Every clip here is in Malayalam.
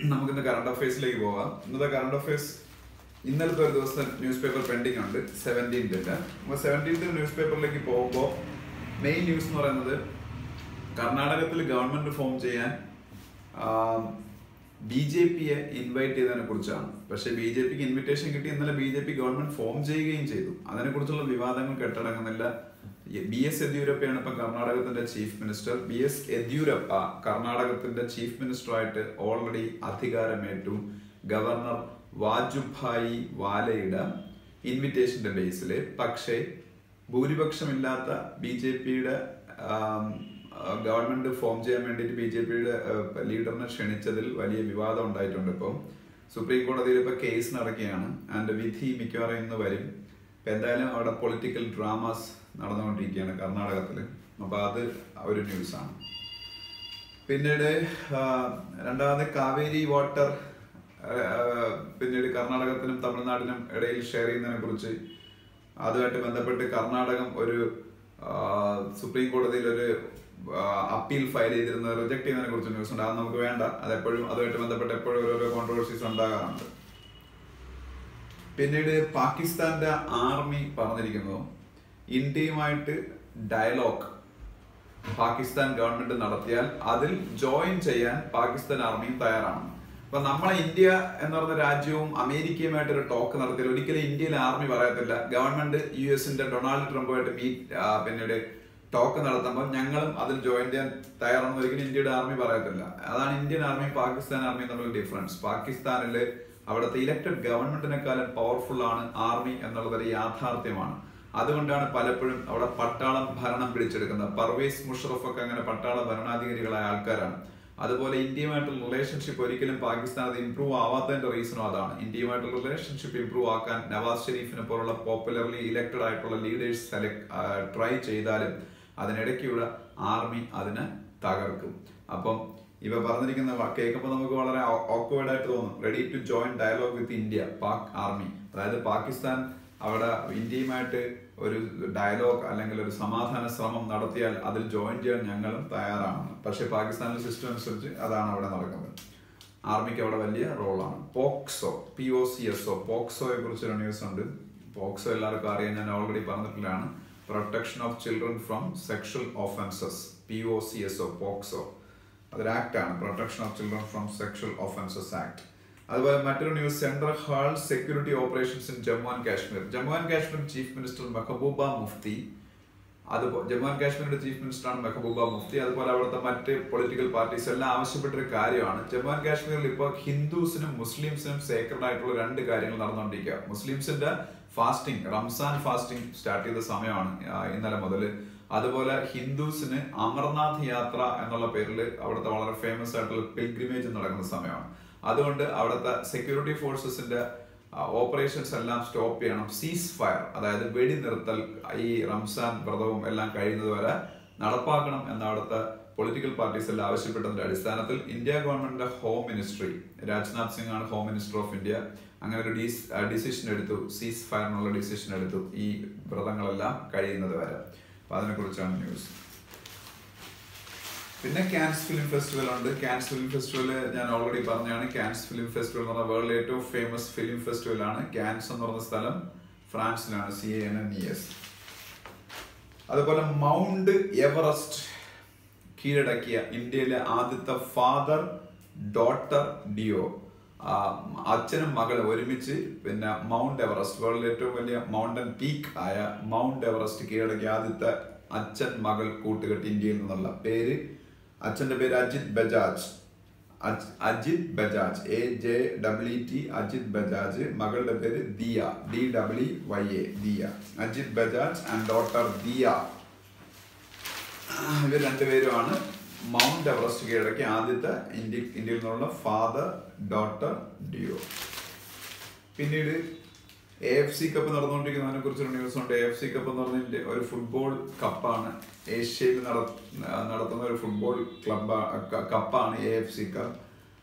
നമുക്കിന്ന് കറണ്ട് അഫയേഴ്സിലേക്ക് പോവാം ഇന്നത്തെ കറണ്ട് അഫയേഴ്സ് ഇന്നലത്തെ ഒരു ദിവസം ന്യൂസ് പേപ്പർ പെൻഡിങ് ഉണ്ട് സെവൻറ്റീൻത്തിൻ്റെ അപ്പോൾ സെവൻറ്റീൻത്ത് ന്യൂസ് പേപ്പറിലേക്ക് പോകുമ്പോൾ മെയിൻ ന്യൂസ് എന്ന് പറയുന്നത് കർണാടകത്തിൽ ഗവൺമെന്റ് ഫോം ചെയ്യാൻ ബി ജെ പിയെ ഇൻവൈറ്റ് ചെയ്തതിനെ കുറിച്ചാണ് പക്ഷേ ബി ജെ പിക്ക് ഇൻവിറ്റേഷൻ കിട്ടി ഇന്നലെ B J P government form ചെയ്യുകയും ചെയ്തു അതിനെക്കുറിച്ചുള്ള വിവാദങ്ങൾ കെട്ടടങ്ങുന്നില്ല ബി എസ് യെദ്യൂരപ്പയാണ് ഇപ്പം കർണാടകത്തിന്റെ chief minister B S Yeddyurappa കർണാടകത്തിന്റെ ചീഫ് മിനിസ്റ്ററായിട്ട് ഓൾറെഡി അധികാരമേറ്റു ഗവർണർ വാജുഭായി വാലയുടെ ഇൻവിറ്റേഷന്റെ ബേസിൽ പക്ഷേ ഭൂരിപക്ഷമില്ലാത്ത ബി ജെ പിയുടെ ഗവൺമെന്റ് ഫോം ചെയ്യാൻ വേണ്ടിയിട്ട് ബി ജെ പിയുടെ ലീഡറിനെ ക്ഷണിച്ചതിൽ വലിയ വിവാദം ഉണ്ടായിട്ടുണ്ട് ഇപ്പം സുപ്രീം കോടതിയിൽ ഇപ്പൊ കേസ് നടക്കുകയാണ് അതിന്റെ വിധി മിക്കവാറും ഇന്ന് വരും ഇപ്പൊ എന്തായാലും അവിടെ പൊളിറ്റിക്കൽ ഡ്രാമാസ് നടന്നുകൊണ്ടിരിക്കുകയാണ് കർണാടകത്തിൽ അപ്പൊ അത് ഒരു ന്യൂസാണ് പിന്നീട് ആ, രണ്ടാമത് കാവേരി വാട്ടർ ആ, പിന്നീട് കർണാടകത്തിനും തമിഴ്നാടിനും ഇടയിൽ ഷെയർ ചെയ്യുന്നതിനെ കുറിച്ച് അതുമായിട്ട് ബന്ധപ്പെട്ട് കർണാടകം ഒരു ആ, സുപ്രീം കോടതിയിൽ ഒരു അപ്പീൽ ഫയൽ ചെയ്തിരുന്നത് റിജക്ട് ചെയ്യുന്നതിനെ കുറിച്ച് ന്യൂസ് ഉണ്ട് അത് നമുക്ക് വേണ്ട അത് എപ്പോഴും അതുമായിട്ട് ബന്ധപ്പെട്ട് എപ്പോഴും ഓരോരോ കോൺട്രവേഴ്സീസ് ഉണ്ടാകാറുണ്ട് പിന്നീട് പാകിസ്ഥാന്റെ ആർമി പറഞ്ഞിരിക്കുന്നു ഇന്ത്യയുമായിട്ട് ഡയലോഗ് പാകിസ്ഥാൻ ഗവൺമെന്റ് നടത്തിയാൽ അതിൽ ജോയിൻ ചെയ്യാൻ പാകിസ്ഥാൻ ആർമിയും തയ്യാറാണ് അപ്പൊ നമ്മളെ ഇന്ത്യ എന്ന് പറഞ്ഞ രാജ്യവും അമേരിക്കയുമായിട്ട് ഒരു ടോക്ക് നടത്തിയാൽ ഒരിക്കലും ഇന്ത്യയിലെ ആർമി പറയത്തില്ല ഗവൺമെന്റ് യു എസിന്റെ ഡൊണാൾഡ് ട്രംപുമായിട്ട് മീറ്റ് പിന്നീട് ടോക്ക് നടത്തുമ്പോൾ ഞങ്ങളും അതിൽ ജോയിൻ ചെയ്യാൻ തയ്യാറാണെന്ന് ഒരിക്കലും ഇന്ത്യയുടെ ആർമി പറയത്തില്ല അതാണ് ഇന്ത്യൻ ആർമിയും പാകിസ്ഥാൻ ആർമിയും തമ്മിൽ ഡിഫറൻസ് പാകിസ്ഥാനില് അവിടുത്തെ ഇലക്ടഡ് ഗവൺമെന്റിനെക്കാളും പവർഫുൾ ആണ് ആർമി എന്നുള്ളത് ഒരു യാഥാർത്ഥ്യമാണ് അതുകൊണ്ടാണ് പലപ്പോഴും അവിടെ പട്ടാളം ഭരണം പിടിച്ചെടുക്കുന്നത് പർവേസ് മുഷറഫ് ഒക്കെ അങ്ങനെ പട്ടാള ഭരണാധികാരികളായ ആൾക്കാരാണ് അതുപോലെ ഇന്ത്യയുമായിട്ടുള്ള റിലേഷൻഷിപ്പ് ഒരിക്കലും പാകിസ്ഥാൻ അത് ഇംപ്രൂവ് ആവാത്തതിന്റെ റീസണും അതാണ് ഇന്ത്യയുമായിട്ടുള്ള റിലേഷൻഷിപ്പ് ഇംപ്രൂവ് ആക്കാൻ നവാസ് ഷെരീഫിനെ പോലുള്ള പോപ്പുലർലി ഇലക്ടഡ് ആയിട്ടുള്ള ലീഡേഴ്സ് സെലക്ട് ട്രൈ ചെയ്താലും അതിനിടയ്ക്കുള്ള ആർമി അതിനെ തകർക്കും അപ്പം ഇവ പറഞ്ഞിരിക്കുന്ന വ- കേൾക്കുമ്പോൾ നമുക്ക് വളരെ ഓക്വേർഡ് ആയിട്ട് തോന്നും ready to join dialogue with India Pak army അതായത് പാകിസ്ഥാൻ അവിടെ ഇന്ത്യയുമായിട്ട് ഒരു ഡയലോഗ് അല്ലെങ്കിൽ ഒരു സമാധാന ശ്രമം നടത്തിയാൽ അതിൽ ജോയിൻ ചെയ്യാൻ ഞങ്ങളും തയ്യാറാണ് പക്ഷേ പാകിസ്ഥാനിലെ സിസ്റ്റം അനുസരിച്ച് അതാണ് അവിടെ നടക്കുന്നത് ആർമിക്ക് അവിടെ വലിയ റോളാണ് POCSO P O C S O പോക്സോയെ കുറിച്ചൊരു ന്യൂസ് ഉണ്ട് പോക്സോ എല്ലാവർക്കും അറിയാൻ ഞാൻ ഓൾറെഡി പറഞ്ഞിട്ടുള്ളതാണ് protection of children from sexual offences P O C S O POCSO അതൊരു ആക്ട് ആണ് protection of children from sexual offences act അതുപോലെ മറ്റൊരു news central hall security operations in Jammu and Kashmir Jammu and Kashmir chief minister Mehbooba Mufti അതുപോലെ ജമ്മു ആൻഡ് കാശ്മീരിന്റെ ചീഫ് മിനിസ്റ്ററാണ് മെഹബൂബ മുഫ്തി അതുപോലെ അവിടുത്തെ മറ്റ് പൊളിറ്റിക്കൽ പാർട്ടീസ് എല്ലാം ആവശ്യപ്പെട്ടൊരു കാര്യമാണ് ജമ്മു ആൻഡ് കാശ്മീരിൽ ഇപ്പോൾ ഹിന്ദുസിനും മുസ്ലിംസിനും സേക്രഡ് ആയിട്ടുള്ള രണ്ട് കാര്യങ്ങൾ നടന്നുകൊണ്ടിരിക്കുക മുസ്ലിംസിന്റെ ഫാസ്റ്റിംഗ് റംസാൻ ഫാസ്റ്റിംഗ് സ്റ്റാർട്ട് ചെയ്ത സമയമാണ് ആ, ഇന്നലെ മുതൽ അതുപോലെ ഹിന്ദുസിന് അമർനാഥ് യാത്ര എന്നുള്ള പേരിൽ അവിടുത്തെ വളരെ ഫേമസ് ആയിട്ടുള്ള പിൽഗ്രിമേജ് നടക്കുന്ന സമയമാണ് അതുകൊണ്ട് അവിടുത്തെ സെക്യൂരിറ്റി ഫോഴ്സസിന്റെ ഓപ്പറേഷൻസ് എല്ലാം സ്റ്റോപ്പ് ചെയ്യണം സീസ് ഫയർ അതായത് വെടിനിർത്തൽ ഈ റംസാൻ വ്രതവും എല്ലാം കഴിയുന്നത് വരെ നടപ്പാക്കണം എന്ന അവിടുത്തെ പൊളിറ്റിക്കൽ പാർട്ടീസ് എല്ലാം ആവശ്യപ്പെട്ടതിന്റെ അടിസ്ഥാനത്തിൽ ഇന്ത്യ ഗവൺമെന്റിന്റെ ഹോം മിനിസ്ട്രി രാജ്നാഥ് സിംഗ് ആണ് ഹോം മിനിസ്റ്റർ ഓഫ് ഇന്ത്യ അങ്ങനെ ഒരു ഡിസിഷൻ എടുത്തു സീസ് ഫയറിനുള്ള ഡിസിഷൻ എടുത്തു ഈ വ്രതങ്ങളെല്ലാം കഴിയുന്നത് വരെ അപ്പൊ അതിനെ കുറിച്ചാണ് ന്യൂസ് പിന്നെ കാൻസ് ഫിലിം ഫെസ്റ്റിവൽ ഉണ്ട് കാൻസ് ഫിലിം ഫെസ്റ്റിവൽ ഞാൻ ഓൾറെഡി പറഞ്ഞാണ് കാൻസ് ഫിലിം ഫെസ്റ്റിവൽ എന്ന് പറഞ്ഞാൽ വേൾഡിലെ ഏറ്റവും ഫേമസ് ഫിലിം ഫെസ്റ്റിവൽ ആണ് കാൻസ് എന്ന് പറഞ്ഞ സ്ഥലം ഫ്രാൻസിലാണ് C N N E S അതുപോലെ മൗണ്ട് എവറസ്റ്റ് കീഴടക്കിയ ഇന്ത്യയിലെ ആദ്യത്തെ ഫാദർ ഡോട്ടർ ഡിയോ ആ, അച്ഛനും മകളും ഒരുമിച്ച് പിന്നെ മൗണ്ട് എവറസ്റ്റ് വേൾഡിലെ ഏറ്റവും വലിയ മൗണ്ടൻ പീക്ക് ആയ മൗണ്ട് എവറസ്റ്റ് കീഴടക്കിയ ആദ്യത്തെ അച്ഛൻ മകൾ കൂട്ടുകെട്ട് ഇന്ത്യയിൽ നിന്നുള്ള പേര് അച്ഛന്റെ പേര് അജിത് ബജാജ് അജ്- Ajit Bajaj A J W T Ajit Bajaj മകളുടെ പേര് Diya D W Y A Diya Ajit Bajaj and daughter Diya ഇവർ രണ്ടുപേരുമാണ് മൗണ്ട് എവറസ്റ്റ് കീഴടക്കി ആദ്യത്തെ ഇന്ത്യ ഇന്ത്യയിൽ നിന്നുള്ള ഫാദർ ഡോട്ടർ ഡിയോ പിന്നീട് എ എഫ് സി കപ്പ് നടന്നുകൊണ്ടിരിക്കുന്നതിനെ കുറിച്ചൊരു ന്യൂസ് ഉണ്ട് എ എഫ് സി കപ്പ് എന്ന് പറഞ്ഞാൽ ഒരു ഫുട്ബോൾ കപ്പാണ് ഏഷ്യയിൽ നട- നടത്തുന്ന ഒരു ഫുട്ബോൾ ക്ലബ് കപ്പാണ് എ എഫ് സി കപ്പ്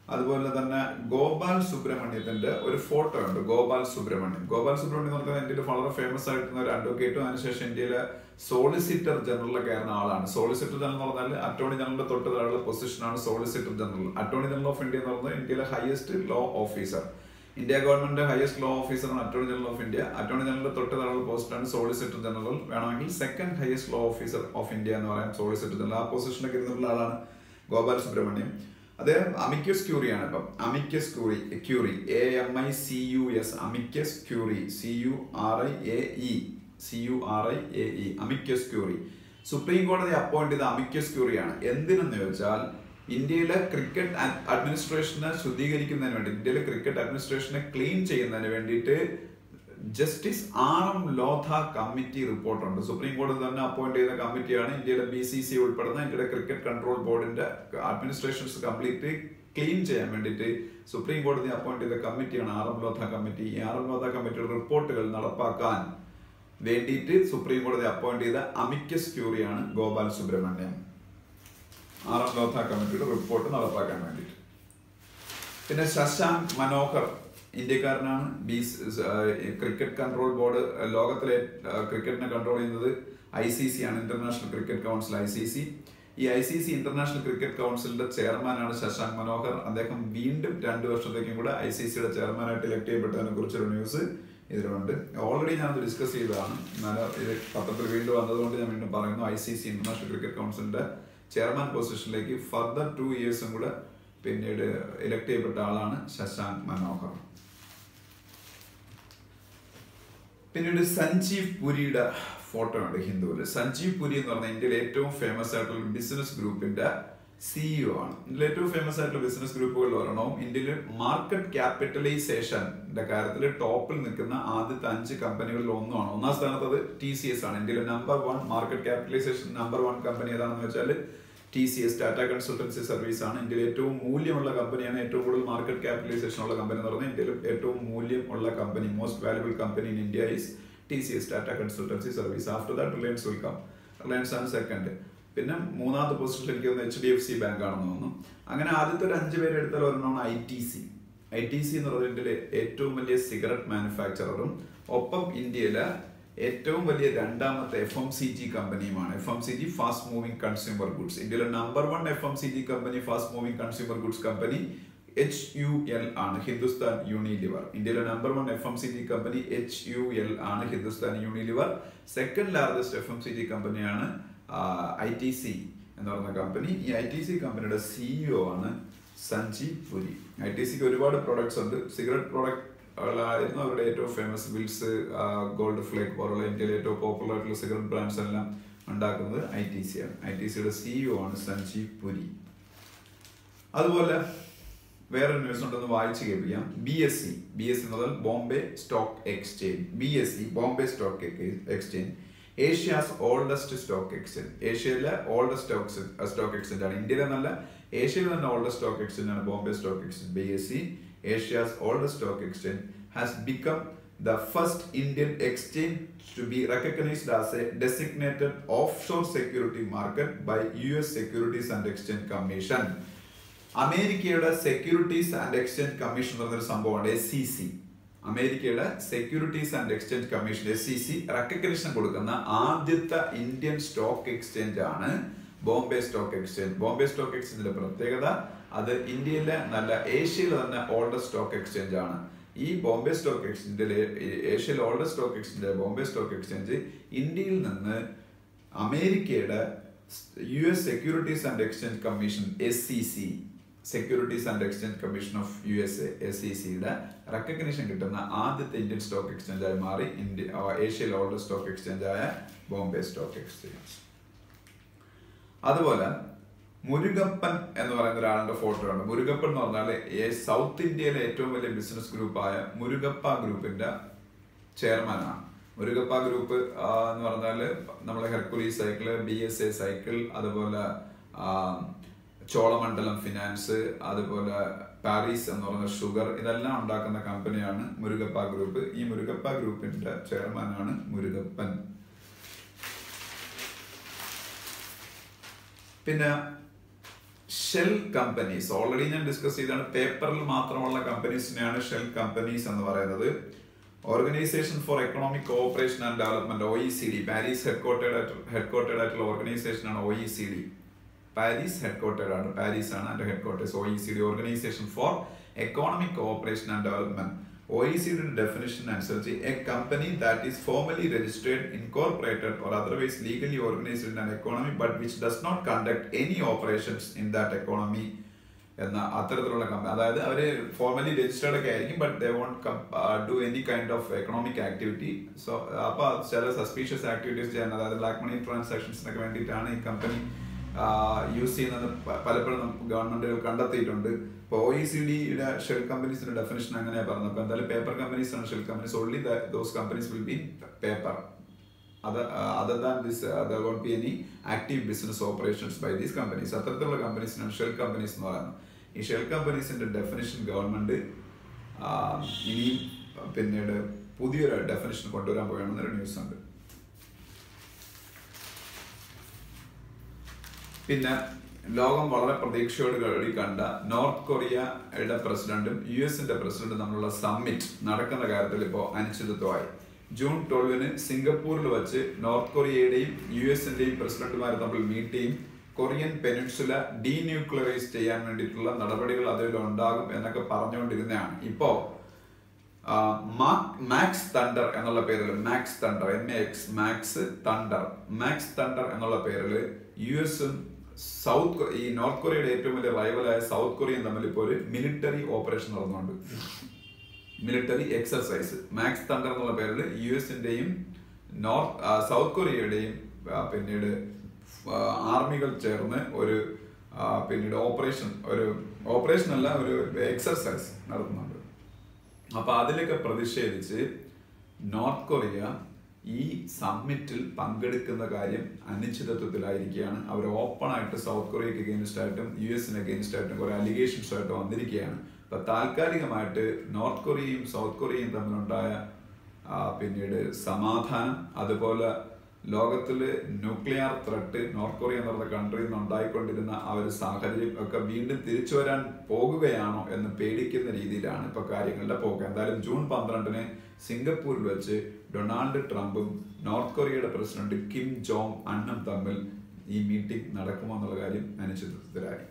അതുപോലെ തന്നെ ഗോപാൽ സുബ്രഹ്മണ്യത്തിന്റെ ഒരു ഫോട്ടോ ഉണ്ട് ഗോപാൽ സുബ്രഹ്മണ്യം ഗോപാൽ സുബ്രഹ്മണ്യം എന്ന് പറഞ്ഞാൽ ഇന്ത്യയിൽ വളരെ ഫേമസ് ആയിട്ടുള്ള ഒരു അഡ്വക്കേറ്റും അതിനുശേഷം ഇന്ത്യയിലെ സോളിസിറ്റർ ജനറലൊക്കെ ആയിരുന്ന ആളാണ് സോളിസിറ്റർ ജനറൽ എന്ന് പറഞ്ഞാൽ അറ്റോർണി ജനറലിന്റെ തൊട്ട് താഴെയുള്ള പൊസിഷനാണ് solicitor general attorney general of India എന്ന് പറയുന്നത് ഇന്ത്യയിലെ highest law officer India government highest law ഓഫീസറാണ് attorney general of India attorney ജനറലിന്റെ തൊട്ട് താഴെയുള്ള പോസ്റ്റാണ് സോളിസിറ്റർ ജനറൽ വേണമെങ്കിൽ second highest law officer of India എന്ന് പറയാം സോളിസിറ്റർ ജനറൽ ആ പൊസിഷനൊക്കെ ഇരുന്നിട്ടുള്ള ആളാണ് ഗോപാൽ സുബ്രഹ്മണ്യം അദ്ദേഹം അമിക്കസ് ക്യൂറിയാണ് ഇപ്പം amicus curiae curiae A M I C U S amicus curiae C U R I A E C U R I A E amicus curiae supreme കോടതി അപ്പോയിന്റ് ചെയ്ത അമിക്കസ് ക്യൂറിയാണ് എന്തിനെന്ന് ചോദിച്ചാൽ ഇന്ത്യയിലെ ക്രിക്കറ്റ് അഡ്മിനിസ്ട്രേഷനെ ശുദ്ധീകരിക്കുന്നതിന് വേണ്ടി ഇന്ത്യയിലെ ക്രിക്കറ്റ് അഡ്മിനിസ്ട്രേഷനെ ക്ലീൻ ചെയ്യുന്നതിന് വേണ്ടിയിട്ട് justice R M Lodha committee റിപ്പോർട്ടുണ്ട് സുപ്രീം കോടതി തന്നെ അപ്പോയിന്റ് ചെയ്ത കമ്മിറ്റിയാണ് ഇന്ത്യയിലെ ബി സി സി ഉൾപ്പെടുന്ന ഇന്ത്യയുടെ ക്രിക്കറ്റ് കൺട്രോൾ ബോർഡിന്റെ അഡ്മിനിസ്ട്രേഷൻസ് കംപ്ലീറ്റ് ക്ലീൻ ചെയ്യാൻ വേണ്ടിയിട്ട് സുപ്രീം കോടതി അപ്പോയിന്റ് ചെയ്ത കമ്മിറ്റിയാണ് ആർ എം ലോധ കമ്മിറ്റി ഈ ആർ എം ലോധ കമ്മിറ്റിയുടെ റിപ്പോർട്ടുകൾ നടപ്പാക്കാൻ വേണ്ടിയിട്ട് സുപ്രീം കോടതി അപ്പോയിന്റ് ചെയ്ത അമിക്കസ് ക്യൂറിയാണ് ഗോപാൽ സുബ്രഹ്മണ്യം ആർ എം ലോധ കമ്മിറ്റിയുടെ റിപ്പോർട്ട് നടപ്പാക്കാൻ വേണ്ടിയിട്ട് പിന്നെ ശശാങ്ക് മനോഹർ ഇന്ത്യക്കാരനാണ് ബി ക്രിക്കറ്റ് കൺട്രോൾ ബോർഡ് ലോകത്തിലെ ക്രിക്കറ്റിനെ കൺട്രോൾ ചെയ്യുന്നത് ഐ സി സി ആണ് international cricket council I C C ഈ I C C international cricket കൗൺസിലിന്റെ ചെയർമാനാണ് ശശാങ്ക് മനോഹർ അദ്ദേഹം വീണ്ടും രണ്ടു വർഷത്തേക്കും കൂടെ ഐ സി സിയുടെ ചെയർമാനായിട്ട് ഇലക്ട് ചെയ്യപ്പെട്ടതിനെ കുറിച്ചൊരു ന്യൂസ് ഇതിലുണ്ട് ഓൾറെഡി ഞാൻ ഡിസ്കസ് ചെയ്തതാണ് എന്നാലും ഇത് പത്രത്തിൽ വീണ്ടും വന്നതുകൊണ്ട് ഞാൻ വീണ്ടും പറയുന്നു I C C international cricket കൗൺസിലിന്റെ ചെയർമാൻ പൊസിഷനിലേക്ക് ഫർദർ ടു ഇയേഴ്സും കൂടെ പിന്നീട് ഇലക്ട് ചെയ്യപ്പെട്ട ആളാണ് ശശാങ്ക് മനോഹർ പിന്നീട് സഞ്ജീവ് പുരിയുടെ ഫോട്ടോ ഉണ്ട് ഹിന്ദുവിൽ സഞ്ജീവ് പുരി എന്ന് പറഞ്ഞാൽ ഇന്ത്യയിലെ ഏറ്റവും ഫേമസ് ആയിട്ടുള്ള ബിസിനസ് ഗ്രൂപ്പിന്റെ സിഇഒ ആണ് ഇന്ത്യയിലെ ഏറ്റവും ഫേമസ് ആയിട്ടുള്ള ബിസിനസ് ഗ്രൂപ്പുകളിൽ ഒരെണ്ണവും ഇന്ത്യയിൽ മാർക്കറ്റ് ക്യാപിറ്റലൈസേഷന്റെ കാര്യത്തിൽ ടോപ്പിൽ നിൽക്കുന്ന ആദ്യത്തെ അഞ്ച് കമ്പനികളിൽ ഒന്നുമാണ് ഒന്നാം സ്ഥാനത്ത് അത് ടി സി എസ് ആണ് ഇന്ത്യയിലെ number one market capitalisation number one company ഏതാണെന്ന് വെച്ചാൽ T C S Tata consultancy service ആണ് ഇന്ത്യയിൽ ഏറ്റവും മൂല്യമുള്ള കമ്പനിയാണ് ഏറ്റവും കൂടുതൽ മാർക്കറ്റ് ക്യാപിറ്റലൈസേഷൻ ഉള്ള കമ്പനി എന്ന് പറഞ്ഞാൽ ഇന്ത്യയിൽ ഏറ്റവും മൂല്യം ഉള്ള company most valuable company in India is T C S Tata consultancy service after that Reliance will come Reliance ആണ് സെക്കൻഡ് പിന്നെ മൂന്നാമത്തെ പൊസിഷൻ എനിക്ക് തോന്നുന്നു H D F C bank ആണെന്ന് തോന്നുന്നു അങ്ങനെ ആദ്യത്തെ ഒരു അഞ്ച് പേര് എടുത്താൽ ഒരെണ്ണമാണ് I T C I T C എന്ന് പറയുന്നത് ഇന്ത്യയിലെ ഏറ്റവും വലിയ സിഗരറ്റ് മാനുഫാക്ചററും ഒപ്പം ഇന്ത്യയിലെ ഏറ്റവും വലിയ രണ്ടാമത്തെ എഫ് എം സി ജി കമ്പനിയുമാണ് F M C G fast moving consumer goods ഇന്ത്യയിലെ number one F M C G company fast moving consumer goods company H U L ആണ് ഹിന്ദുസ്ഥാൻ യൂണിലിവർ ഇന്ത്യയിലെ number one F M C G company H U L ആണ് Hindustan Unilever second largest F M C G കമ്പനിയാണ് ഐ ടി സി എന്ന് പറയുന്ന കമ്പനി ഈ ഐ ടി സി കമ്പനിയുടെ സിഇഒ ആണ് സഞ്ജീവ് പുരി ഐ ടി സിക്ക് ഒരുപാട് പ്രോഡക്ട്സ് ഉണ്ട് സിഗരറ്റ് പ്രോഡക്റ്റ് ആയിരുന്നു അവരുടെ ഏറ്റവും ഫേമസ് വിൽസ് ഗോൾഡ് ഫ്ലേക്ക് പോലുള്ള ഇന്ത്യയിലെ ഏറ്റവും പോപ്പുലർ ആയിട്ടുള്ള സിഗരറ്റ് ബ്രാൻഡ്സ് എല്ലാം ഉണ്ടാക്കുന്നത് ഐ ടി സി ആണ് ഐ ടി സിയുടെ സിഇഒ ആണ് സഞ്ജീവ് പുരി അതുപോലെ വേറെ ന്യൂസ് ഉണ്ടെന്ന് വായിച്ചു കേൾപ്പിക്കാം B S C B S C എന്ന് പറഞ്ഞാൽ Bombay stock exchange B S C Bombay stock exchange Asia's oldest stock exchange ഏഷ്യയിലെ ഓൾഡസ്റ്റ് സ്റ്റോക്ക് സ്റ്റോക്ക് എക്സ്ചേഞ്ച് ആണ് ഇന്ത്യയിലെ നല്ല ഏഷ്യയിലെ തന്നെ ഓൾഡസ്റ്റ് സ്റ്റോക്ക് എക്സ്ചേഞ്ച് ആണ് Bombay stock exchange B S C Asia's oldest stock exchange has become the first Indian exchange to be recognized as a designated offshore security market by US Securities and Exchange Commission. അമേരിക്കയുടെ സെക്യൂരിറ്റീസ് ആൻഡ് എക്സ്ചേഞ്ച് കമ്മീഷൻ എന്ന് പറഞ്ഞൊരു സംഭവമാണ് എസ് സി സി അമേരിക്കയുടെ securities and exchange commission S C C recognition കൊടുക്കുന്ന ആദ്യത്തെ ഇന്ത്യൻ സ്റ്റോക്ക് എക്സ്ചേഞ്ച് ആണ് Bombay stock exchange Bombay stock എക്സ്ചേഞ്ചിന്റെ പ്രത്യേകത അത് ഇന്ത്യയിലെ നല്ല ഏഷ്യയിലെ തന്നെ ഓൾഡസ്റ്റ് സ്റ്റോക്ക് എക്സ്ചേഞ്ച് ആണ് ഈ ബോംബെ സ്റ്റോക്ക് എക്സ്ചേഞ്ചിലെ ഏഷ്യയിലെ oldest stock exchange Bombay stock exchange ഇന്ത്യയിൽ നിന്ന് അമേരിക്കയുടെ U S securities and exchange commission S C C securities and exchange commission of U S A S C സിയുടെ റെക്കഗ്നിഷൻ കിട്ടുന്ന ആദ്യത്തെ ഇന്ത്യൻ സ്റ്റോക്ക് എക്സ്ചേഞ്ച് ആയി മാറി ഇന്ത്യ ഏഷ്യയിലെ ഓൾഡസ്റ്റ് സ്റ്റോക്ക് എക്സ്ചേഞ്ച് ആയ ബോംബെ സ്റ്റോക്ക് എക്സ്ചേഞ്ച് അതുപോലെ മുരുകപ്പൻ എന്ന് പറയുന്ന ഒരാളുടെ ഫോട്ടോ ആണ് മുരുകപ്പൻ എന്ന് പറഞ്ഞാൽ സൗത്ത് ഇന്ത്യയിലെ ഏറ്റവും വലിയ ബിസിനസ് ഗ്രൂപ്പായ മുരുകപ്പ ഗ്രൂപ്പിന്റെ ചെയർമാനാണ് മുരുകപ്പ ഗ്രൂപ്പ് എന്ന് പറഞ്ഞാൽ നമ്മളെ Hercules cycle B S A cycle അതുപോലെ ചോളമണ്ഡലം ഫിനാൻസ് അതുപോലെ പാരീസ് എന്ന് പറയുന്ന ഷുഗർ ഇതെല്ലാം ഉണ്ടാക്കുന്ന കമ്പനിയാണ് മുരുകപ്പ ഗ്രൂപ്പ് ഈ മുരുകപ്പ ഗ്രൂപ്പിന്റെ ചെയർമാനാണ് മുരുകപ്പൻ പിന്നെ ഷെൽ കമ്പനീസ് ഓൾറെഡി ഞാൻ ഡിസ്കസ് ചെയ്താണ് പേപ്പറിൽ മാത്രമുള്ള കമ്പനീസിനെയാണ് ഷെൽ കമ്പനീസ് എന്ന് പറയുന്നത് organisation for economic cooperation and development O E C D Paris headquartered ആയിട്ട് ഹെഡ്ക്വാർട്ടേഡ് ആയിട്ടുള്ള ഓർഗനൈസേഷൻ ആണ് O E C D Paris headquartered ആണ് പാരീസ് ആണ് അതിന്റെ headquarters O E C D organisation for economic cooperation and development O E C ഡിയുടെ ഡെഫിനിഷൻ അനുസരിച്ച് a company that is formally registered incorporated or otherwise legally organised in an economy but which does not conduct any operations in that economy എന്ന അത്തരത്തിലുള്ള കമ്പനി അതായത് അവര് ഫോർമലി രജിസ്റ്റേർഡ് ഒക്കെ ആയിരിക്കും but they won't do any kind of economic activity so അപ്പൊ ചില സസ്പീഷ്യസ് ആക്ടിവിറ്റീസ് ചെയ്യാൻ അതായത് ബ്ലാക്ക് മണി ട്രാൻസാക്ഷൻസിനൊക്കെ വേണ്ടിയിട്ടാണ് ഈ കമ്പനി യൂസ് ചെയ്യുന്നത് പ- പലപ്പോഴും ഗവൺമെന്റുകൾ കണ്ടെത്തിയിട്ടുണ്ട് ഇപ്പോൾ ഒ ഇ സി ഡിയുടെ ഷെൽ കമ്പനീസിന്റെ ഡെഫിനേഷൻ അങ്ങനെയാണ് പറഞ്ഞത് അപ്പോൾ എന്തായാലും പേപ്പർ കമ്പനീസ് ആണ് shell companies only those companies will be paper other uh, other than this uh, there won't be any active business operations by these companies അത്തരത്തിലുള്ള കമ്പനീസിനാണ് ഷെൽ കമ്പനീസ് എന്ന് പറയുന്നത് ഈ ഷെൽ കമ്പനീസിന്റെ ഡെഫിനിഷൻ ഗവൺമെന്റ് ഇനിയും uh, പിന്നീട് പുതിയൊരു ഡെഫിനിഷൻ കൊണ്ടുവരാൻ പോകണമെന്നൊരു ന്യൂസ് ഉണ്ട് പിന്നെ ലോകം വളരെ പ്രതീക്ഷയോട് കൂടി കണ്ട നോർത്ത് കൊറിയയുടെ പ്രസിഡന്റും യു എസിന്റെ പ്രസിഡന്റും തമ്മിലുള്ള സമ്മിറ്റ് നടക്കുന്ന കാര്യത്തിൽ ഇപ്പോൾ അനിശ്ചിതത്വമായി ജൂൺ ട്വൽവിന് സിംഗപ്പൂരിൽ വെച്ച് നോർത്ത് കൊറിയയുടെയും യു എസിന്റെയും പ്രസിഡന്റുമാർ തമ്മിൽ മീറ്റ് ചെയ്യും കൊറിയൻ പെനിൻസുല ഡീന്യൂക്ലിയറൈസ് ചെയ്യാൻ വേണ്ടിയിട്ടുള്ള നടപടികൾ അതിൽ ഉണ്ടാകും എന്നൊക്കെ പറഞ്ഞുകൊണ്ടിരുന്നതാണ് ഇപ്പോ ആ, മാ- മാക്സ് തണ്ടർ എന്നുള്ള പേരിൽ Max Thunder M A X Max Thunder Max Thunder എന്നുള്ള പേരിൽ യു എസും സൗത്ത് കൊ- ഈ നോർത്ത് കൊറിയയുടെ ഏറ്റവും വലിയ റൈവലായ സൗത്ത് കൊറിയയും തമ്മിൽ ഇപ്പോൾ ഒരു മിലിറ്ററി ഓപ്പറേഷൻ നടന്നുകൊണ്ട് മിലിറ്ററി എക്സർസൈസ് മാക്സ് തണ്ടർ എന്നുള്ള പേരിൽ യു എസിന്റെയും നോർത്ത് ആ, സൗത്ത് കൊറിയയുടെയും ആ, പിന്നീട് ആ, ആർമികൾ ചേർന്ന് ഒരു ആ, പിന്നീട് ഓപ്പറേഷൻ ഒരു ഓപ്പറേഷൻ അല്ല ഒരു എക്സർസൈസ് നടത്തുന്നുണ്ട് അപ്പൊ അതിലൊക്കെ പ്രതിഷേധിച്ച് നോർത്ത് കൊറിയ ഈ സമ്മിറ്റിൽ പങ്കെടുക്കുന്ന കാര്യം അനിശ്ചിതത്വത്തിലായിരിക്കുകയാണ് അവർ ഓപ്പൺ ആയിട്ട് സൗത്ത് കൊറിയക്ക് അഗേൻസ്റ്റ് ആയിട്ടും യു എസിന് അഗേൻസ്റ്റ് ആയിട്ടും കുറെ അലിഗേഷൻസ് ആയിട്ട് വന്നിരിക്കുകയാണ് അപ്പൊ താൽക്കാലികമായിട്ട് നോർത്ത് കൊറിയയും സൗത്ത് കൊറിയയും തമ്മിലുണ്ടായ ആ, പിന്നീട് സമാധാനം അതുപോലെ ലോകത്തില് ന്യൂക്ലിയർ ത്രെട്ട് നോർത്ത് കൊറിയ എന്ന് പറഞ്ഞ കൺട്രിയിൽ നിന്ന് ഉണ്ടായിക്കൊണ്ടിരുന്ന ആ ഒരു സാഹചര്യം ഒക്കെ വീണ്ടും തിരിച്ചു വരാൻ പോകുകയാണോ എന്ന് പേടിക്കുന്ന രീതിയിലാണ് ഇപ്പൊ കാര്യങ്ങളുടെ പോക്ക് എന്തായാലും ജൂൺ പന്ത്രണ്ടിന് സിംഗപ്പൂരിൽ വെച്ച് ഡൊണാൾഡ് ട്രംപും നോർത്ത് കൊറിയയുടെ പ്രസിഡന്റ് കിം ജോങ് അണ്ണും തമ്മിൽ ഈ മീറ്റിംഗ് നടക്കുമോ എന്നുള്ള കാര്യം അനിശ്ചിതത്വത്തിലായി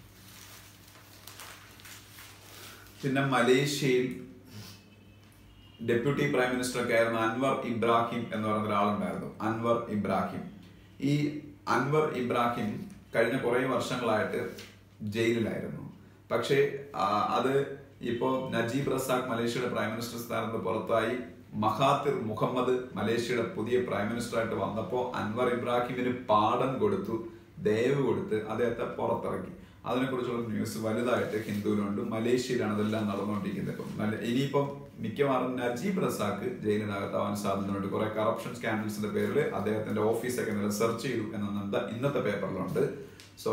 പിന്നെ മലേഷ്യയിൽ ഡെപ്യൂട്ടി പ്രൈം മിനിസ്റ്റർ ഒക്കെ ആയിരുന്ന അൻവർ ഇബ്രാഹിം എന്ന് പറയുന്ന ഒരാളുണ്ടായിരുന്നു അൻവർ ഇബ്രാഹിം ഈ അൻവർ ഇബ്രാഹിം കഴിഞ്ഞ കുറേ വർഷങ്ങളായിട്ട് ജയിലിലായിരുന്നു പക്ഷേ ആ, അത് ഇപ്പോൾ നജീബ് റസാഖ് മലേഷ്യയുടെ പ്രൈം മിനിസ്റ്റർ സ്ഥാനത്ത് പുറത്തായി മഹാത്തിർ മുഹമ്മദ് മലേഷ്യയുടെ പുതിയ പ്രൈം മിനിസ്റ്റർ ആയിട്ട് വന്നപ്പോൾ അൻവർ ഇബ്രാഹിമിന് പാഠം കൊടുത്തു ദയവ് കൊടുത്ത് അദ്ദേഹത്തെ പുറത്തിറക്കി അതിനെക്കുറിച്ചുള്ള ന്യൂസ് വലുതായിട്ട് ഹിന്ദുവിലുണ്ട് മലേഷ്യയിലാണ് അതെല്ലാം നടന്നുകൊണ്ടിരിക്കുന്നത് ഇപ്പം മല- ഇനിയിപ്പം മിക്കവാറും നജീബ് റസാഖ് ജയിലിനകത്താവാൻ സാധ്യതയുണ്ട് കുറെ കറപ്ഷൻ സ്കാൻഡൽസിന്റെ പേരിൽ അദ്ദേഹത്തിന്റെ ഓഫീസൊക്കെ ഇന്നലെ സെർച്ച് ചെയ്തു എന്ന ഇന്നത്തെ പേപ്പറിലുണ്ട് സോ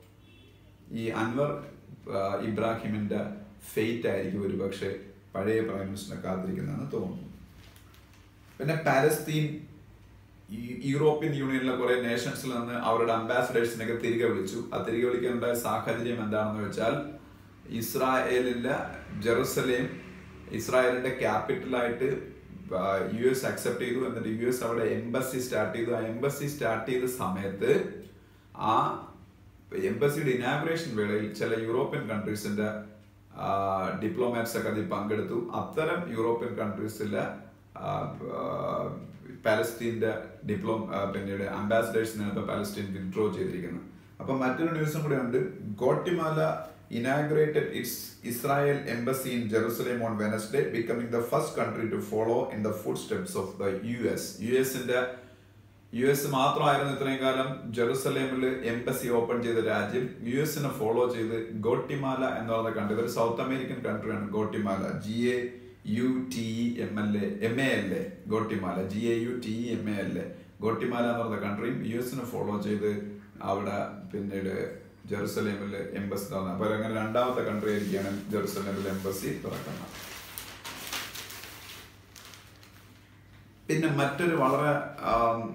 ഈ അൻവർ ആ, ഇബ്രാഹിമിന്റെ ഫെയ്റ്റ് ആയിരിക്കും ഒരു പക്ഷേ പഴയ പ്രൈം മിനിസ്റ്ററിനെ കാത്തിരിക്കുന്നതെന്ന് തോന്നുന്നു പിന്നെ പാലസ്തീൻ ഈ യൂറോപ്യൻ യൂണിയനിലെ കുറെ നേഷൻസിൽ നിന്ന് അവരുടെ അംബാസഡേഴ്സിനൊക്കെ തിരികെ വിളിച്ചു ആ തിരികെ വിളിക്കാനുണ്ടായ സാഹചര്യം എന്താണെന്ന് വെച്ചാൽ ഇസ്രായേലിലെ ജെറുസലേം ഇസ്രായേലിന്റെ ക്യാപിറ്റലായിട്ട് യു എസ് അക്സെപ്റ്റ് ചെയ്തു എന്നിട്ട് യു എസ് അവിടെ എംബസി സ്റ്റാർട്ട് ചെയ്തു ആ എംബസി സ്റ്റാർട്ട് ചെയ്ത സമയത്ത് ആ എംബസിയുടെ ഇനാഗുറേഷൻ വേളയിൽ ചില യൂറോപ്യൻ കൺട്രീസിന്റെ ഡിപ്ലോമാറ്റ്സ് ഒക്കെ അതിൽ പങ്കെടുത്തു അത്തരം യൂറോപ്യൻ കൺട്രീസിലെ ആ, ആ, പാലസ്തീന്റെ ഡിപ്ലോ ആ, പിന്നീട് അംബാസഡേഴ്സിനാണ് ഇപ്പൊ പാലസ്തീൻ വിഡ്രോ ചെയ്തിരിക്കുന്നത് അപ്പൊ മറ്റൊരു ന്യൂസും കൂടെ ഉണ്ട് Guatemala inaugurated its Israel embassy in Jerusalem on Wednesday becoming the first country to follow in the footsteps of the U S U എസിന്റെ യു എസ് മാത്രമായിരുന്നു ഇത്രയും കാലം ജെറുസലേമിൽ എംബസി ഓപ്പൺ ചെയ്ത രാജ്യം യു എസിനെ ഫോളോ ചെയ്ത് ഗോട്ടിമാല എന്ന് പറയുന്ന കൺട്രി ഒരു സൗത്ത് അമേരിക്കൻ കൺട്രിയാണ് Guatemala G A U T E M L A M A L A Guatemala G A U T E M A L A Guatemala എന്ന് പറയുന്ന കൺട്രിയും യു എസിനെ ഫോളോ ചെയ്ത് അവിടെ പിന്നീട് ജെറുസലേമിൽ എംബസി തുറന്നത് അപ്പോൾ അങ്ങനെ രണ്ടാമത്തെ കൺട്രി ആയിരിക്കുകയാണ് ജെറുസലേമിൽ എംബസി തുറക്കുന്നത് പിന്നെ മറ്റൊരു വളരെ ആം,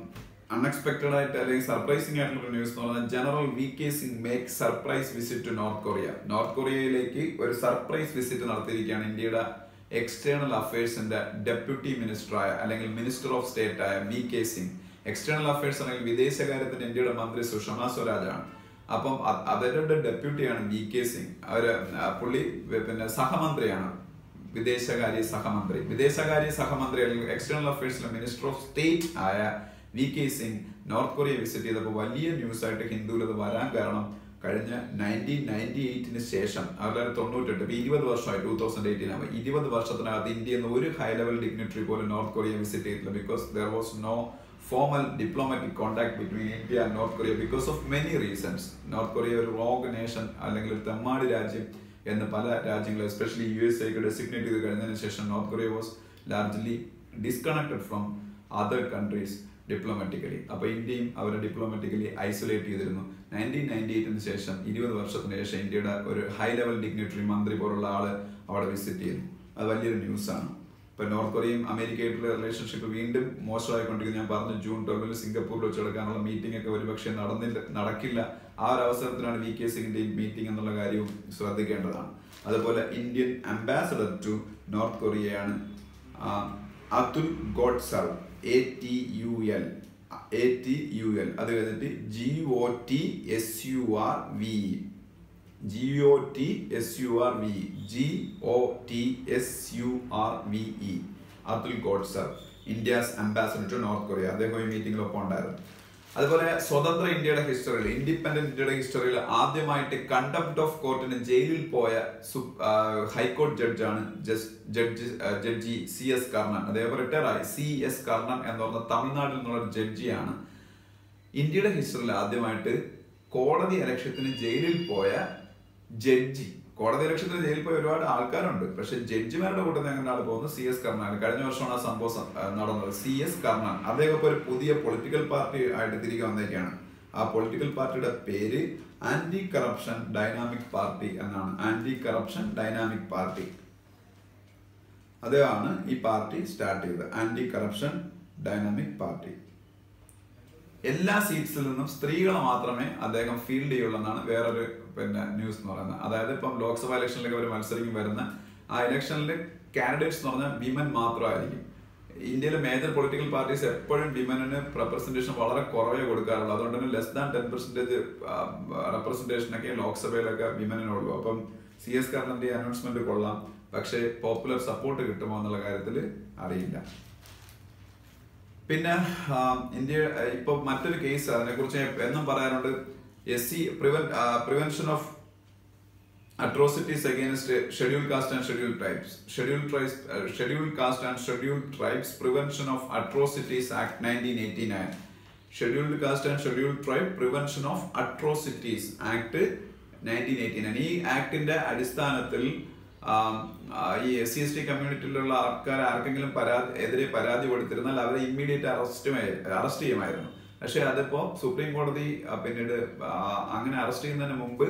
അൺഎക്സ്പെക്ടഡ് ആയിട്ട് അല്ലെങ്കിൽ സർപ്രൈസിംഗ് ആയിട്ടുള്ള ഒരു ന്യൂസ് എന്ന് പറഞ്ഞാൽ general V K Singh make surprise visit to North Korea North കൊറിയയിലേക്ക് ഒരു സർപ്രൈസ് വിസിറ്റ് നടത്തിയിരിക്കുകയാണ് ഇന്ത്യയുടെ എക്സ്റ്റേണൽ അഫയേഴ്സിന്റെ ഡെപ്യൂട്ടി മിനിസ്റ്ററായ അല്ലെങ്കിൽ മിനിസ്റ്റർ ഓഫ് സ്റ്റേറ്റ് ആയ V K Singh external affairs അല്ലെങ്കിൽ വിദേശകാര്യത്തിന് ഇന്ത്യയുടെ മന്ത്രി സുഷമ സ്വരാജാണ് അപ്പം അ- അവരുടെ ഡെപ്യൂട്ടിയാണ് വി കെ സിംഗ് അവര് ആ, പുള്ളി പിന്നെ സഹമന്ത്രിയാണ് വിദേശകാര്യ സഹമന്ത്രി വിദേശകാര്യ സഹമന്ത്രി അല്ലെങ്കിൽ എക്സ്റ്റേണൽ അഫയേഴ്സിലെ മിനിസ്റ്റർ ഓഫ് സ്റ്റേറ്റ് ആയ V K Singh North Korea visit ചെയ്തപ്പോൾ വലിയ ന്യൂസ് ആയിട്ട് ഹിന്ദുവിൽ അത് വരാൻ കാരണം കഴിഞ്ഞ നയൻറ്റീൻ നയൻറ്റി എയ്റ്റിന് ശേഷം ആയിരത്തി തൊണ്ണൂറ്റെട്ട് ഇപ്പൊ ഇരുപത് വർഷമായി ടൂ തൗസൻഡ് എയ്റ്റീൻ ആവുമ്പോൾ ഇരുപത് വർഷത്തിനകത്ത് ഇന്ത്യയിൽ നിന്ന് ഒരു ഹൈ ലെവൽ ഡിഗ്നിറ്ററി പോലും നോർത്ത് കൊറിയ വിസിറ്റ് ചെയ്തിട്ടില്ല because there was no formal diplomatic contact between India and North Korea because of many reasons North Korea ഒരു റോഗ് നേഷൻ അല്ലെങ്കിൽ ഒരു തെമ്മാടി രാജ്യം എന്ന് പല രാജ്യങ്ങളും എസ്പെഷ്യലി യു എസ് എക്ക് ഡെസിഗ്നേറ്റ് ചെയ്ത് കഴിഞ്ഞതിന് ശേഷം North Korea was largely disconnected from other countries diplomatically അപ്പൊ ഇന്ത്യയും അവരെ ഡിപ്ലോമാറ്റിക്കലി ഐസൊലേറ്റ് ചെയ്തിരുന്നു നയൻറ്റീൻ നയൻറ്റി എയ്റ്റിന് ശേഷം ഇരുപത് വർഷത്തിന് ശേഷം ഇന്ത്യയുടെ ഒരു ഹൈ ലെവൽ ഡിഗ്നിറ്ററി മന്ത്രി പോലുള്ള ആള് അവിടെ വിസിറ്റ് ചെയ്തു അത് വലിയൊരു ന്യൂസാണ് ഇപ്പൊ നോർത്ത് കൊറിയയും അമേരിക്കയായിട്ടുള്ള റിലേഷൻഷിപ്പ് വീണ്ടും മോശമായിക്കൊണ്ടിരിക്കുന്നു ഞാൻ പറഞ്ഞു ജൂൺ ട്വൽവിൽ സിംഗപ്പൂരിൽ വെച്ചെടുക്കാനുള്ള മീറ്റിംഗ് ഒക്കെ ഒരുപക്ഷെ നടന്നില്ല നടക്കില്ല ആ ഒരു അവസരത്തിലാണ് വി കെ സിംഗിന്റെയും മീറ്റിംഗ് എന്നുള്ള കാര്യവും ശ്രദ്ധിക്കേണ്ടതാണ് അതുപോലെ ഇന്ത്യൻ അംബാസഡർ ടു നോർത്ത് കൊറിയയാണ് ആ, Atul Gotsurve A T U L A T U L അത് കഴിഞ്ഞിട്ട് G O T S U R V G O T S U R V G O T S U R V E Atul Gotsurve India's ambassador to North Korea അദ്ദേഹം ഈ മീറ്റിംഗിലൊപ്പം ഉണ്ടായിരുന്നു അതുപോലെ സ്വതന്ത്ര ഇന്ത്യയുടെ ഹിസ്റ്ററിയിൽ ഇൻഡിപെൻഡന്റ് ഇന്ത്യയുടെ ഹിസ്റ്ററിയിൽ ആദ്യമായിട്ട് കണ്ടംപ്റ്റ് ഓഫ് കോർട്ടിന് ജയിലിൽ പോയ സു- ആ, ഹൈക്കോടതി ജഡ്ജാണ് ജസ്- ജഡ്ജി ആ, ജഡ്ജി സി എസ് കർണൻ അദ്ദേഹം റിട്ടയർ ആയി സി എസ് കർണൻ എന്ന് പറഞ്ഞ തമിഴ്നാട്ടിൽ നിന്നുള്ള ഒരു ജഡ്ജിയാണ് ഇന്ത്യയുടെ ഹിസ്റ്ററിയിൽ ആദ്യമായിട്ട് കോടതി അലക്ഷ്യത്തിന് ജയിലിൽ പോയ ജഡ്ജി കോടതി അലക്ഷ്യത്തിന് ജയിലിൽ പോയ ഒരുപാട് ആൾക്കാരുണ്ട് പക്ഷെ ജഡ്ജിമാരുടെ കൂട്ടത്തിൽ അങ്ങനെ ആൾ പോകുന്നത് സി എസ് കർണൻ കഴിഞ്ഞ വർഷമാണ് ആ സംഭവം സം- ആ, നടന്നത് സി എസ് കർണൻ അദ്ദേഹം ഇപ്പോൾ ഒരു പുതിയ പൊളിറ്റിക്കൽ പാർട്ടി ആയിട്ട് തിരികെ വന്നേക്കാണ് ആ പൊളിറ്റിക്കൽ പാർട്ടിയുടെ പേര് ആന്റി കറപ്ഷൻ ഡൈനാമിക് പാർട്ടി എന്നാണ് ആന്റി കറപ്ഷൻ ഡൈനാമിക് പാർട്ടി അതാണ് ഈ പാർട്ടി സ്റ്റാർട്ട് ചെയ്തത് ആന്റി കറപ്ഷൻ ഡൈനാമിക് പാർട്ടി എല്ലാ സീറ്റ്സിൽ നിന്നും സ്ത്രീകളെ മാത്രമേ അദ്ദേഹം ഫീൽഡ് ചെയ്യുള്ളൂ എന്നാണ് വേറൊരു പിന്നെ ന്യൂസ് എന്ന് പറയുന്നത് അതായത് ഇപ്പം ലോക്സഭ ഇലക്ഷനിലൊക്കെ അവർ മത്സരിക്കും വരുന്ന ആ ഇലക്ഷനിൽ കാൻഡിഡേറ്റ്സ് എന്ന് പറഞ്ഞാൽ വിമൻ മാത്രമായിരിക്കും ഇന്ത്യയിലെ മേജർ പൊളിറ്റിക്കൽ പാർട്ടീസ് എപ്പോഴും വിമനിന് റെപ്രസെന്റേഷൻ വളരെ കുറവേ കൊടുക്കാറുള്ളൂ അതുകൊണ്ട് തന്നെ less than ten percentage representation ഒക്കെ ലോക്സഭയിലൊക്കെ വിമനിനുള്ളൂ അപ്പം സി എസ് കർണന്റെ അനൗൺസ്മെന്റ് കൊള്ളാം പക്ഷേ പോപ്പുലർ സപ്പോർട്ട് കിട്ടുമോ എന്നുള്ള കാര്യത്തിൽ അറിയില്ല പിന്നെ ആ, ഇന്ത്യ ആ, ഇപ്പൊ മറ്റൊരു കേസ് അതിനെക്കുറിച്ച് എന്നും പറയാറുണ്ട് S C prevention of atrocities against uh, scheduled caste and scheduled tribes scheduled tribes uh, scheduled caste and scheduled tribes prevention of atrocities act 1989 scheduled caste and scheduled tribe prevention of atrocities act 1989 ഈ ആക്ടിന്റെ അടിസ്ഥാനത്തിൽ ആം, ആ, ഈ എസ് സി എസ് ടി കമ്മ്യൂണിറ്റിയിലുള്ള ആൾക്കാർ ആർക്കെങ്കിലും പരാതി എതിരെ പരാതി കൊടുത്തിരുന്നാൽ അവരെ ഇമ്മീഡിയറ്റ് അറസ്റ്റ് അറസ്റ്റ് ചെയ്യുമായിരുന്നു പക്ഷെ അതിപ്പോ സുപ്രീം കോടതി ആ, പിന്നീട് ആ, അങ്ങനെ അറസ്റ്റ് ചെയ്യുന്നതിന് മുമ്പ്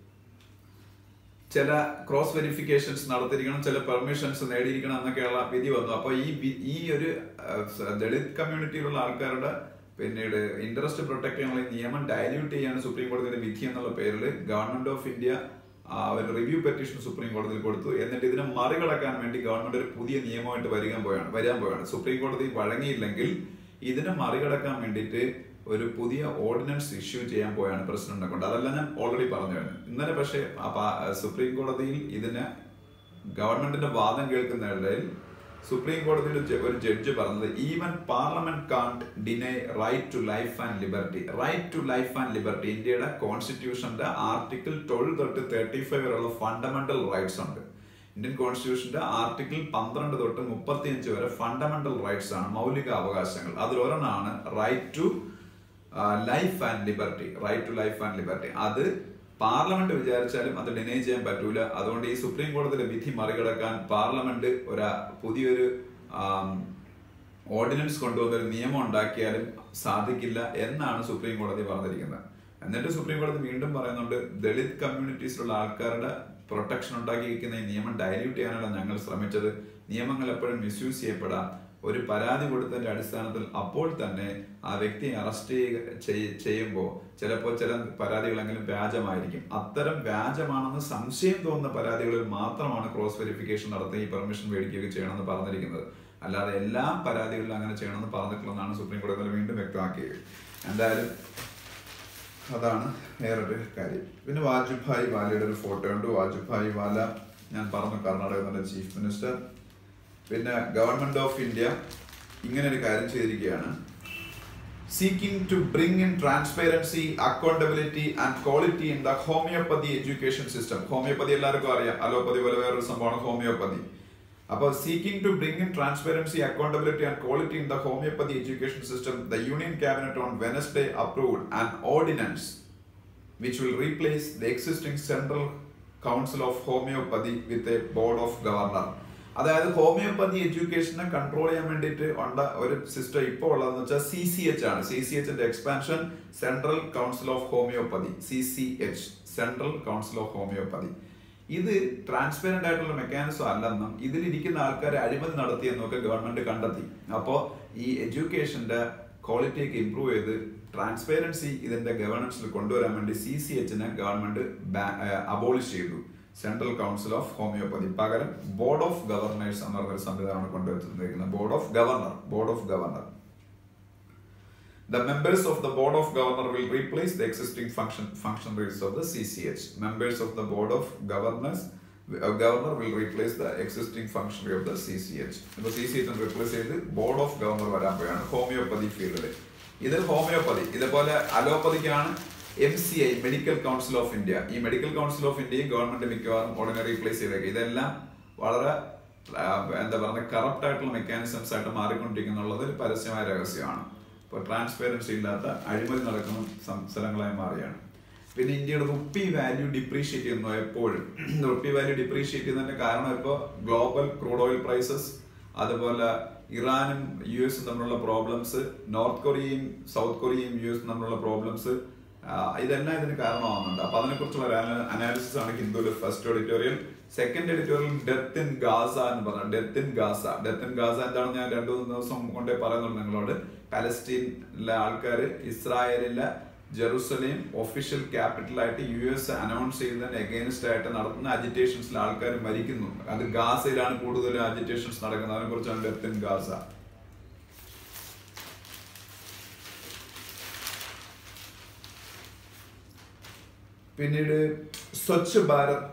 ചില ക്രോസ് വെരിഫിക്കേഷൻസ് നടത്തിയിരിക്കണം ചില പെർമിഷൻസ് നേടിയിരിക്കണം എന്നൊക്കെയുള്ള വിധി വന്നു അപ്പൊ ഈ വി- ഈ ഒരു ആ, സ- ദളിത് കമ്മ്യൂണിറ്റിയിലുള്ള ആൾക്കാരുടെ പിന്നീട് ഇൻട്രസ്റ്റ് പ്രൊട്ടക്ട് ചെയ്യാനുള്ള ഈ നിയമം ഡയല്യൂട്ട് ചെയ്യാണ് സുപ്രീം കോടതിയുടെ വിധി എന്നുള്ള പേരിൽ ഗവൺമെന്റ് ഓഫ് ഇന്ത്യ ആ, ഒരു റിവ്യൂ പെറ്റീഷൻ സുപ്രീം കോടതിയിൽ കൊടുത്തു എന്നിട്ട് ഇതിനെ മറികടക്കാൻ വേണ്ടി ഗവൺമെന്റ് ഒരു പുതിയ നിയമമായിട്ട് വരികാൻ പോയാണ് വരാൻ പോയാണ് സുപ്രീം കോടതി വഴങ്ങിയില്ലെങ്കിൽ ഇതിനെ മറികടക്കാൻ വേണ്ടിയിട്ട് ഒരു പുതിയ ഓർഡിനൻസ് ഇഷ്യൂ ചെയ്യാൻ പോയാണ് പ്രസിഡന്റിനെ കൊണ്ട് അതെല്ലാം ഞാൻ ഓൾറെഡി പറഞ്ഞു കഴിഞ്ഞു ഇന്നലെ പക്ഷേ ആ പാ- സുപ്രീം കോടതിയിൽ ഇതിന് ഗവൺമെന്റിന്റെ വാദം കേൾക്കുന്നതിനിടയിൽ സുപ്രീം കോടതിയുടെ ജ- ഒരു ജഡ്ജ് പറഞ്ഞത് even parliament can't deny right to life and liberty right to life and liberty ഇന്ത്യയുടെ കോൺസ്റ്റിറ്റ്യൂഷന്റെ ആർട്ടിക്കിൾ ട്വൽവ് തൊട്ട് തേർട്ടി ഫൈവ് വരെയുള്ള ഫണ്ടമെന്റൽ റൈറ്റ്സ് ഉണ്ട് ഇന്ത്യൻ കോൺസ്റ്റിറ്റ്യൂഷന്റെ ആർട്ടിക്കിൾ പന്ത്രണ്ട് തൊട്ട് മുപ്പത്തിയഞ്ച് വരെ ഫണ്ടമെന്റൽ റൈറ്റ്സ് ആണ് മൗലിക അവകാശങ്ങൾ അതിൽ ഒരെണ്ണമാണ് right to life and liberty right to life and liberty അത് പാർലമെന്റ് വിചാരിച്ചാലും അത് ഡിനൈ ചെയ്യാൻ പറ്റൂല അതുകൊണ്ട് ഈ സുപ്രീം കോടതിയുടെ വിധി മറികടക്കാൻ പാർലമെന്റ് ഒരു പുതിയൊരു ഓർഡിനൻസ് കൊണ്ടുവന്ന ഒരു നിയമം ഉണ്ടാക്കിയാലും സാധിക്കില്ല എന്നാണ് സുപ്രീം കോടതി പറഞ്ഞിരിക്കുന്നത് എന്നിട്ട് സുപ്രീം കോടതി വീണ്ടും പറയുന്നുണ്ട് ദളിത് കമ്മ്യൂണിറ്റീസിലുള്ള ആൾക്കാരുടെ പ്രൊട്ടക്ഷൻ ഉണ്ടാക്കിയിരിക്കുന്ന ഈ നിയമം ഡയല്യൂട്ട് ചെയ്യാനാണ് ഞങ്ങൾ ശ്രമിച്ചത് നിയമങ്ങൾ എപ്പോഴും മിസ്യൂസ് ചെയ്യപ്പെടാം ഒരു പരാതി കൊടുത്തതിന്റെ അടിസ്ഥാനത്തിൽ അപ്പോൾ തന്നെ ആ വ്യക്തിയെ അറസ്റ്റ് ചെയ്യുമ്പോൾ ചിലപ്പോൾ ചില പരാതികളെങ്കിലും വ്യാജമായിരിക്കും അത്തരം വ്യാജമാണെന്ന് സംശയം തോന്നുന്ന പരാതികളിൽ മാത്രമാണ് ക്രോസ് വെരിഫിക്കേഷൻ നടത്തി ഈ പെർമിഷൻ മേടിക്കുകയൊക്കെ ചെയ്യണമെന്ന് പറഞ്ഞിരിക്കുന്നത് അല്ലാതെ എല്ലാ പരാതികളിലും അങ്ങനെ ചെയ്യണമെന്ന് പറഞ്ഞിട്ടില്ലെന്നാണ് സുപ്രീം കോടതി വീണ്ടും വ്യക്തമാക്കിയത് എന്തായാലും അതാണ് വേറൊരു കാര്യം പിന്നെ വാജുഭായ് വാലയുടെ ഒരു ഫോട്ടോ ഉണ്ട് വാജുഭായ് വാല ഞാൻ പറഞ്ഞു കർണാടക ചീഫ് മിനിസ്റ്റർ പിന്നെ ഗവൺമെന്റ് ഓഫ് ഇന്ത്യ ഇങ്ങനെ ഒരു കാര്യം ചെയ്തിരിക്കുകയാണ് seeking to bring in transparency accountability and quality in the homeopathy education system homeopathy എല്ലാവർക്കും അറിയാം അലോപ്പതി പോലെ വേറൊരു സംഭവമാണ് ഹോമിയോപ്പതി അപ്പോൾ seeking to bring in transparency accountability and quality in the homeopathy education system the union cabinet on Wednesday approved an ordinance which will replace the existing Central Council of Homeopathy with a Board of Governor. അതായത് ഹോമിയോപ്പതി എഡ്യൂക്കേഷനെ കൺട്രോൾ ചെയ്യാൻ വേണ്ടിയിട്ട് ഉണ്ട ഒരു സിസ്റ്റം ഇപ്പോൾ ഉള്ളതെന്ന് വെച്ചാൽ സി സി എച്ച് ആണ് സി സി എച്ചിന്റെ expansion central council of homeopathy C C H central council of homeopathy ഇത് ട്രാൻസ്പെറന്റ് ആയിട്ടുള്ള മെക്കാനിസം അല്ലെന്നും ഇതിലിരിക്കുന്ന ആൾക്കാരെ അഴിമതി നടത്തിയെന്നും ഒക്കെ ഗവൺമെന്റ് കണ്ടെത്തി അപ്പോൾ ഈ എഡ്യൂക്കേഷന്റെ ക്വാളിറ്റിയൊക്കെ ഇംപ്രൂവ് ചെയ്ത് ട്രാൻസ്പെറൻസി ഇതിന്റെ ഗവർണൻസിൽ കൊണ്ടുവരാൻ വേണ്ടി സി സി എച്ചിനെ ഗവൺമെന്റ് അബോളിഷ് ചെയ്തു സെൻട്രൽ കൗൺസിൽ ഓഫ് ഹോമിയോപ്പതി പകരം ബോർഡ് ഓഫ് ഗവർണേഴ്സ് എന്ന് പറഞ്ഞൊരു സംവിധാനമാണ് കൊണ്ടുവച്ചിരിക്കുന്നത് board of governor board of governor The members of the board of governor will replace the existing function functionaries of the CCH. Members of the board of governors uh, governor will replace the existing functionary of the CCH. ഇപ്പൊ സി സി എച്ച് റീപ്ലേസ് ചെയ്ത് ബോർഡ് ഓഫ് ഗവർണർ വരാൻ പോയാണ് ഹോമിയോപ്പതി ഫീൽഡിൽ ഇത് ഹോമിയോപ്പതി ഇതുപോലെ അലോപ്പതിക്കാണ് M C I medical council of India ഈ മെഡിക്കൽ കൗൺസിൽ ഓഫ് ഇന്ത്യയും ഗവൺമെന്റ് മിക്കവാറും ഉടനെ റീപ്ലേസ് ചെയ്തേക്കും ഇതെല്ലാം വളരെ ആ, എന്താ പറയുക കറപ്റ്റ് ആയിട്ടുള്ള മെക്കാനിസംസ് ആയിട്ട് മാറിക്കൊണ്ടിരിക്കുന്നുള്ളത് ഒരു പരസ്യമായ രഹസ്യമാണ് ഇപ്പോൾ ട്രാൻസ്പെറൻസി ഇല്ലാത്ത അഴിമതി നടക്കുന്ന സം- സ്ഥലങ്ങളായി മാറിയാണ് പിന്നെ ഇന്ത്യയുടെ റുപ്പി വാല്യൂ ഡിപ്രീഷിയേറ്റ് ചെയ്യുന്നു എപ്പോഴും റുപ്പി വാല്യൂ ഡിപ്രീഷിയേറ്റ് ചെയ്യുന്നതിന്റെ കാരണം ഇപ്പോൾ ഗ്ലോബൽ ക്രൂഡ് ഓയിൽ പ്രൈസസ് അതുപോലെ ഇറാനും യു എസും തമ്മിലുള്ള പ്രോബ്ലംസ് നോർത്ത് കൊറിയയും സൗത്ത് കൊറിയയും യു എസും തമ്മിലുള്ള പ്രോബ്ലംസ് ഇതെല്ലാം ഇതിന് കാരണമാകുന്നുണ്ട് അപ്പൊ അതിനെക്കുറിച്ചുള്ള അനാലിസിസ് ആണ് ഹിന്ദുവിലെ first editorial second editorial death in Gaza എന്ന് പറഞ്ഞു death in Gaza death in Gaza എന്താണെന്ന് ഞാൻ രണ്ടു മൂന്ന് ദിവസം കൊണ്ടേ പറയുന്നുണ്ട് നിങ്ങളോട് പലസ്തീനിലെ ആൾക്കാർ ഇസ്രായേലിലെ ജെറുസലേം ഒഫീഷ്യൽ ക്യാപിറ്റലായിട്ട് യു എസ് അനൗൺസ് ചെയ്തതിന് എഗെയിൻസ്റ്റ് ആയിട്ട് നടത്തുന്ന അജിറ്റേഷൻസിൽ ആൾക്കാർ മരിക്കുന്നു അത് ഗാസയിലാണ് കൂടുതൽ അജിറ്റേഷൻസ് നടക്കുന്നത് അതിനെ കുറിച്ചാണ് ഡെത്ത് ഇൻ ഗാസ പിന്നീട് സ്വച്ഛ് ഭാരത്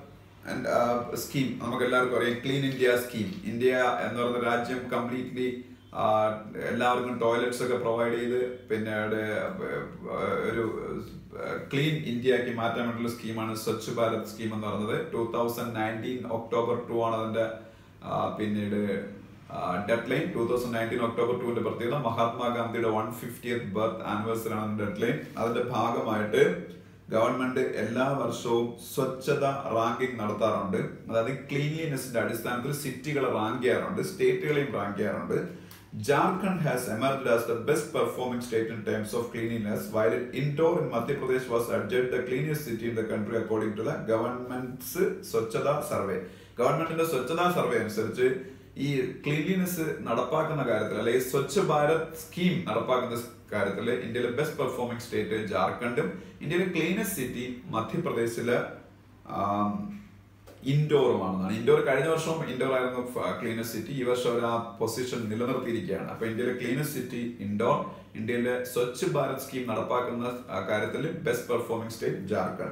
സ്കീം നമുക്ക് എല്ലാവർക്കും അറിയാം ക്ലീൻ ഇന്ത്യ സ്കീം ഇന്ത്യ എന്ന് പറയുന്ന രാജ്യം കംപ്ലീറ്റ്ലി എല്ലാവർക്കും ടോയ്ലറ്റ്സ് ഒക്കെ പ്രൊവൈഡ് ചെയ്ത് പിന്നെ അവിടെ, ആ, ഒരു ക്ലീൻ ഇന്ത്യയാക്കി മാറ്റാൻ വേണ്ടിയുള്ള സ്കീമാണ് സ്വച്ഛ് ഭാരത് സ്കീം എന്ന് പറയുന്നത് two thousand nineteen October two ആണ് അതിന്റെ ആ, പിന്നീട് deadline two thousand nineteen October ടുവിന്റെ പ്രത്യേകത മഹാത്മാഗാന്ധിയുടെ വൺ ഫിഫ്റ്റിയത്ത് ബർത്ത് ആനിവേഴ്സറി ആണ് ഡെഡ് ലൈൻ അതിന്റെ ഭാഗമായിട്ട് ഗവൺമെന്റ് എല്ലാ വർഷവും സ്വച്ഛത റാങ്കിംഗ് നടത്താറുണ്ട് അതായത് ക്ലീൻലിനെസിന്റെ അടിസ്ഥാനത്തിൽ സിറ്റികളെ റാങ്ക് ചെയ്യാറുണ്ട് സ്റ്റേറ്റുകളെയും റാങ്ക് ചെയ്യാറുണ്ട് Jharkhand has emerged as the best performing state in terms of cleanliness while Indore in Madhya Pradesh was adjudged the cleanest city in the country according to the government's Swachhata survey ഗവൺമെന്റിന്റെ സ്വച്ഛതാ സർവേ അനുസരിച്ച് ഈ ക്ലീൻലിനെസ് നടപ്പാക്കുന്ന കാര്യത്തിൽ അല്ലെങ്കിൽ സ്വച്ഛ് ഭാരത് സ്കീം നടപ്പാക്കുന്ന കാര്യത്തിൽ ഇന്ത്യയിലെ ബെസ്റ്റ് പെർഫോമിംഗ് സ്റ്റേറ്റ് ജാർഖണ്ഡും ഇന്ത്യയിലെ ക്ലീനസ്റ്റ് സിറ്റി മധ്യപ്രദേശിലെ ആം, ഇൻഡോറുമാണെന്നാണ് ഇൻഡോർ കഴിഞ്ഞ വർഷവും ഇൻഡോർ ആയിരുന്നു ക്ലീനസ്റ്റ് സിറ്റി ഈ വർഷം അവർ ആ പൊസിഷൻ നിലനിർത്തിയിരിക്കുകയാണ് അപ്പൊ ഇന്ത്യയിലെ ക്ലീനസ്റ്റ് സിറ്റി ഇൻഡോർ ഇന്ത്യയിലെ സ്വച്ഛ് ഭാരത് സ്കീം നടപ്പാക്കുന്ന ആ, കാര്യത്തിൽ ബെസ്റ്റ് പെർഫോമിംഗ് സ്റ്റേറ്റ് ജാർഖണ്ഡ്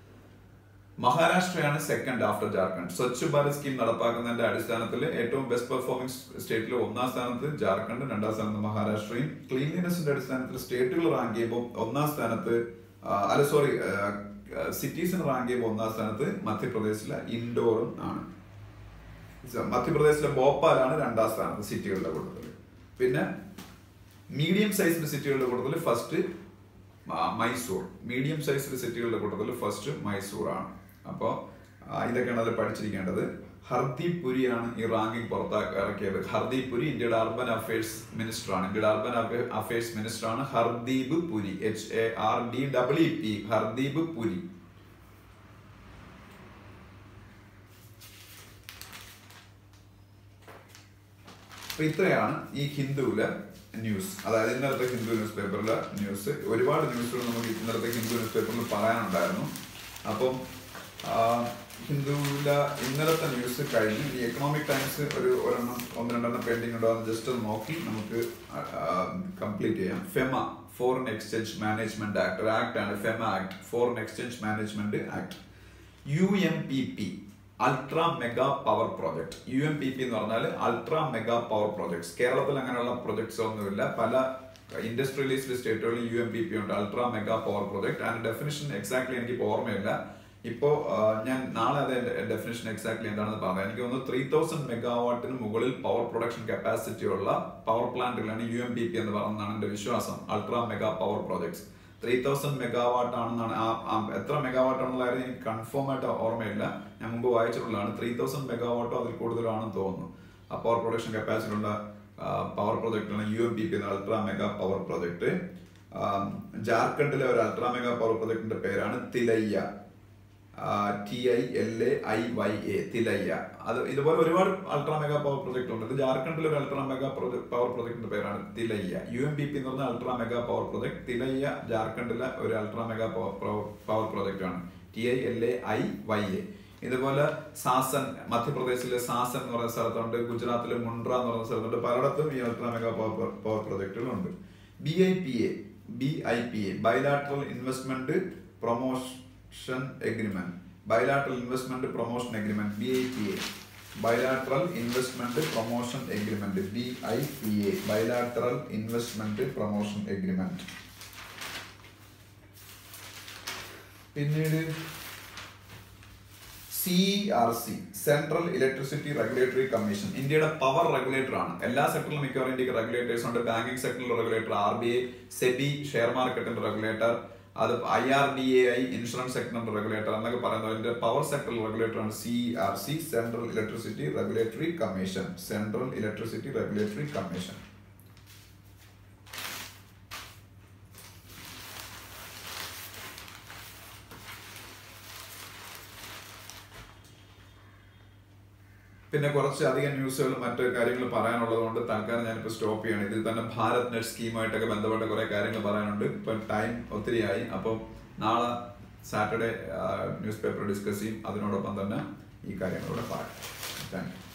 മഹാരാഷ്ട്രയാണ് second after Jharkhand Swachh Bharat scheme നടപ്പാക്കുന്നതിന്റെ അടിസ്ഥാനത്തിൽ ഏറ്റവും ബെസ്റ്റ് പെർഫോമിംഗ് സ്റ്റേറ്റിൽ ഒന്നാം സ്ഥാനത്ത് ജാർഖണ്ഡ് രണ്ടാം സ്ഥാനത്ത് മഹാരാഷ്ട്രയും ക്ലീൻലിനെസിന്റെ അടിസ്ഥാനത്തിൽ സ്റ്റേറ്റുകൾ റാങ്ക് ചെയ്യുമ്പോൾ ഒന്നാം സ്ഥാനത്ത് ആ, അല്ല സോറി സിറ്റീസിന് റാങ്ക് ചെയ്യുമ്പോൾ ഒന്നാം സ്ഥാനത്ത് മധ്യപ്രദേശിലെ ഇൻഡോറും ആണ് മധ്യപ്രദേശിലെ ഭോപ്പാലാണ് രണ്ടാം സ്ഥാനത്ത് സിറ്റികളുടെ കൂട്ടത്തിൽ പിന്നെ മീഡിയം സൈസ്ഡ് സിറ്റികളുടെ കൂട്ടത്തിൽ ഫസ്റ്റ് മൈസൂർ മീഡിയം സൈസ്ഡ് സിറ്റികളുടെ കൂട്ടത്തിൽ ഫസ്റ്റ് മൈസൂർ ആണ് അപ്പോൾ ഇതൊക്കെയാണ് അതിൽ പഠിച്ചിരിക്കേണ്ടത് ഹർദീപ് പുരിയാണ് ഈ റാങ്കിംഗ് പുറത്താക്കി ഇറക്കിയത് ഹർദീപ് പുരി ഇന്ത്യയുടെ അർബൻ അഫയേഴ്സ് മിനിസ്റ്റർ ആണ് ഇന്ത്യയുടെ അർബൻ അഫയേഴ്സ് മിനിസ്റ്റർ ആണ് Hardeep Puri H A R D W P Hardeep Puri അപ്പൊ ഇത്രയാണ് ഈ ഹിന്ദുവിലെ ന്യൂസ് അതായത് ഇന്നലത്തെ ഹിന്ദു ന്യൂസ് പേപ്പറിലെ ന്യൂസ് ഒരുപാട് ന്യൂസുകൾ നമുക്ക് ഇന്നലത്തെ ഹിന്ദു ന്യൂസ് പേപ്പറിൽ പറയാനുണ്ടായിരുന്നു അപ്പം ആ, ഹിന്ദുവിലെ ഇന്നലത്തെ ന്യൂസ് കഴിഞ്ഞ് ഈ എക്കണോമിക് ടൈംസ് ഒരു ഒരെണ്ണം ഒന്ന് രണ്ടെണ്ണം പെൻഡിങ് ഉണ്ടോ എന്ന് ജസ്റ്റ് ഒന്ന് നോക്കി നമുക്ക് കംപ്ലീറ്റ് ചെയ്യാം FEMA foreign exchange management act ഒരു ആക്ട് ആണ് FEMA act foreign exchange management act U M P P ultra mega power project U M P P എന്ന് പറഞ്ഞാൽ അൾട്രാ മെഗാ പവർ പ്രോജക്ട്സ് കേരളത്തിൽ അങ്ങനെയുള്ള പ്രൊജക്ട്സ് ഒന്നുമില്ല പല ഇൻഡസ്ട്രിയലൈസ്ഡ് സ്റ്റേറ്റുകളിൽ യു എം പി പി ഉണ്ട് അൾട്രാ മെഗാ പവർ പ്രോജക്ട് അതിന്റെ ഡെഫിനിഷൻ എക്സാക്ട്ലി എനിക്ക് ഇപ്പോൾ ഓർമ്മയില്ല ഇപ്പോ ആ, ഞാൻ നാളെ അത് ഡെഫിനിഷൻ എക്സാക്ട്ലി എന്താണെന്ന് പറയാം എനിക്ക് തോന്നുന്നു ത്രീ തൗസൻഡ് മെഗാവാട്ടിന് മുകളിൽ പവർ പ്രൊഡക്ഷൻ കപ്പാസിറ്റി ഉള്ള പവർ പ്ലാന്റുകളാണ് യു എം പി പി എന്ന് പറയുന്നതാണ് എന്റെ വിശ്വാസം ultra mega power projects three thousand megawatt ആണെന്നാണ് ആ ആ എത്ര മെഗാവാട്ട് ആണെന്നുള്ള കാര്യം എനിക്ക് കൺഫേം ആയിട്ട് ഓർമ്മയില്ല ഞാൻ മുമ്പ് വായിച്ചിട്ടുള്ളതാണ് ത്രീ തൗസൻഡ് മെഗാവാട്ടോ അതിൽ കൂടുതലാണെന്ന് തോന്നുന്നു ആ പവർ പ്രൊഡക്ഷൻ കപ്പാസിറ്റി ഉള്ള പവർ പ്രൊജക്റ്റാണ് യു എം പി പി എന്ന അൾട്രാ മെഗാ പവർ പ്രൊജക്ട് ജാർഖണ്ഡിലെ ഒരു അൾട്രാ മെഗാ പവർ പ്രൊജക്ടിന്റെ പേരാണ് Tilaiya T I L A I Y A Tilaiya അത് ഇതുപോലെ ഒരുപാട് അൾട്രാ മെഗാ പവർ പ്രൊജക്ട് ഉണ്ട് ഇത് ജാർഖണ്ഡിലെ ഒരു അൾട്രാ മെഗാ പവർ പ്രൊജക്ടിന്റെ പേരാണ് Tilaiya U M P P എന്ന് പറഞ്ഞ ultra mega power project Tilaiya ജാർഖണ്ഡിലെ ഒരു അൾട്രാ മെഗാ പവർ പ്രൊജക്ട് ആണ് T I L A I Y A ഇതുപോലെ സാസൻ മധ്യപ്രദേശിലെ സാസൻ എന്ന് പറയുന്ന സ്ഥലത്തുണ്ട് ഗുജറാത്തിലെ മുണ്ട്ര എന്ന് പറയുന്ന സ്ഥലത്തുണ്ട് പലയിടത്തും ഈ അൾട്രാ മെഗാ പവർ പവർ പ്രൊജക്ടുകളുണ്ട് B I P A B I P A bilateral investment promotion agreement bilateral investment promotion agreement B I P A bilateral investment promotion agreement B I P A bilateral investment promotion agreement പിന്നീട് C R C central electricity regulatory commission ഇന്ത്യയുടെ പവർ റെഗുലേറ്റർ ആണ് എല്ലാ സെക്ടറിലും മിക്കവാറും ഇന്ത്യക്ക് റെഗുലേറ്റേഴ്സ് ഉണ്ട് ബാങ്കിങ് സെക്ടറിൽ regulator R B I SEBI share മാർക്കറ്റിന്റെ റെഗുലേറ്റർ അത് I R D A I insurance സെക്ടറിന്റെ റെഗുലേറ്റർ എന്നൊക്കെ പറയുന്നത് അതിന്റെ പവർ സെക്ടറിൽ റെഗുലേറ്റർ ആണ് C R C central electricity regulatory commission central electricity regulatory commission പിന്നെ കുറച്ച് അധികം ന്യൂസുകളും മറ്റു കാര്യങ്ങൾ പറയാനുള്ളത് കൊണ്ട് തൽക്കാലം ഞാനിപ്പോൾ സ്റ്റോപ്പ് ചെയ്യണം ഇതിൽ തന്നെ ഭാരത് നെറ്റ് സ്കീമായിട്ടൊക്കെ ബന്ധപ്പെട്ട കുറെ കാര്യങ്ങൾ പറയാനുണ്ട് ഇപ്പം ടൈം ഒത്തിരിയായി അപ്പം നാളെ സാറ്റർഡേ ന്യൂസ് പേപ്പർ ഡിസ്കസ് ചെയ്യും അതിനോടൊപ്പം തന്നെ ഈ കാര്യങ്ങളൂടെ പറയാം താങ്ക് യു